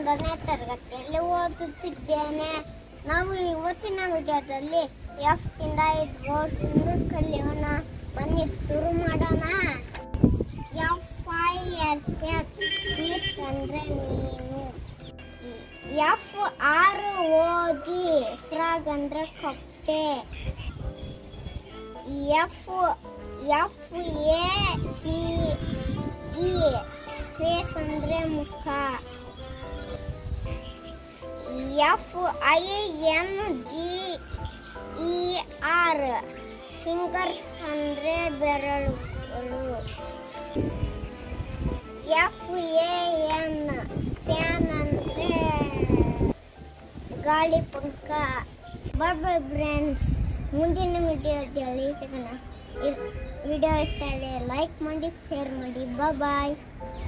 ಒಂದನೇ ತರಗತಿಯಲ್ಲಿ ಓದುತ್ತಿದ್ದೇನೆ ನಾವು ಇವತ್ತಿನ ವಿಡಿಯೋದಲ್ಲಿ ಎಫ್ ಇಂದ ಇನ್ನು ಕಲಿಯೋಣ ಬನ್ನಿ ಶುರು ಮಾಡೋಣ F I S S fish ಅಂದ್ರೆ ಮೀನು ಎಫ್ ಆರ್ ಓದಿ ಫ್ರಾಗ್ ಅಂದ್ರೆ ಕಪ್ಪೆ F F A C E face ಅಂದ್ರೆ ಮುಖ F I N G E R fingers ಅಂದ್ರೆ ಬೆರಳುಗಳು ಎಫ್ ಎ ಎನ್ ಫ್ಯಾನ್ ಅಂದ್ರೆ ಗಾಳಿ ಪಂಕ ಬಾಯ್ ಫ್ರೆಂಡ್ಸ್ ಮುಂದಿನ ವಿಡಿಯೋದಲ್ಲಿ ಸಿಗೋಣ ವಿಡಿಯೋ ಇಷ್ಟ ಆದರೆ ಲೈಕ್ ಮಾಡಿ ಶೇರ್ ಮಾಡಿ ಬಾಯ್